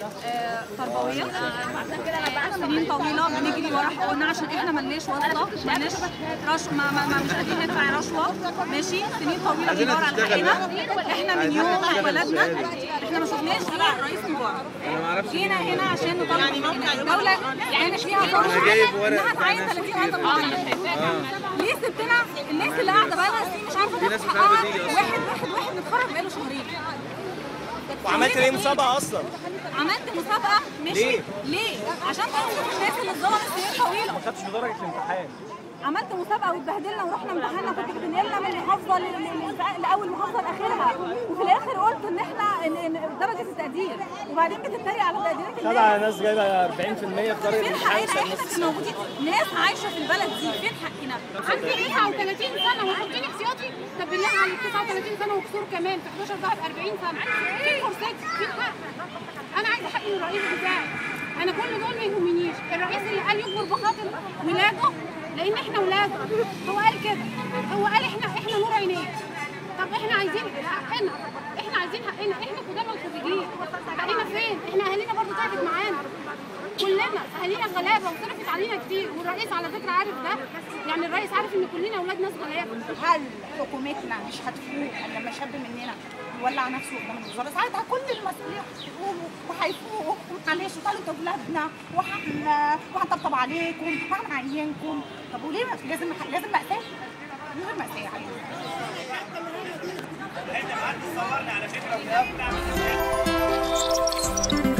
آه، تربويه سنين طويله بنجري ورا حقوقنا عشان احنا ملناش واسطه ملناش رشوه ما, ما, ما مش قادرين ندفع رشوه ماشي سنين طويله عايزين بندور على تشتغل حقنا احنا من يوم ما اتولدنا احنا ما شفناش غير الرئيس مبارك انا ما اعرفش جينا هنا عشان نطلع يعني الدوله يعني فيها فرصه جايب ورق انها تعين 30 واحد ليه سبتنا الناس اللي قاعده بقى لها سنين مش عارفه ناس تاخد مش عارفة حقها تيجي أصلاً. واحد واحد واحد متخرج بقاله شهرين وعملت ليه مسابقه اصلا؟ عملت مسابقه ماشي ليه؟ ليه؟ عشان تنصف الناس اللي اتظلمت سنين طويله ما خدتش بدرجه الامتحان عملت مسابقه واتبهدلنا ورحنا امتحنا كنت بتنقلنا من محافظه ل- ل- ل- لاول محافظه لاخرها وفي الاخر قلت ان احنا إن إن درجه التقدير وبعدين بتتريق على تقديرات خدع الناس ناس جايبه 40% في درجه فين الامتحان حقنا احنا كنا موجودين ناس عايشه في البلد دي فين حقنا؟ عندي 39 سنه وحاطين احتياطي طب بالله عليك 39 سنه وكسور كمان في 11 ضعف 40 سنه فين فرصتي فين حق انا عايزه حقي من الرئيس بتاعي انا كل دول ما يهمنيش الرئيس اللي قال يجبر بخاطر ولاده لان احنا ولاده هو قال كده هو قال احنا احنا نور عينيه طب احنا عايزين حقنا احنا عايزين حقنا احنا قدام الخريجين حقنا فين احنا اهالينا برضه تعبت معانا كلنا اهالينا غلابه وصرفت علينا كتير والرئيس على فكره عارف ده يعني الرئيس عارف ان كلنا اولاد ناس غلابه هل حكومتنا مش هتفوق إلا لما شاب مننا يولع نفسه قدام الوزاره ساعتها كل المسؤولين هيقوموا وهيفوقوا معلش طالوا انتوا ولادنا وهن وهنطبطب عليكم وهنعينكم طب وليه ما- لازم لازم مأساة؟ لازم مأساة عليكم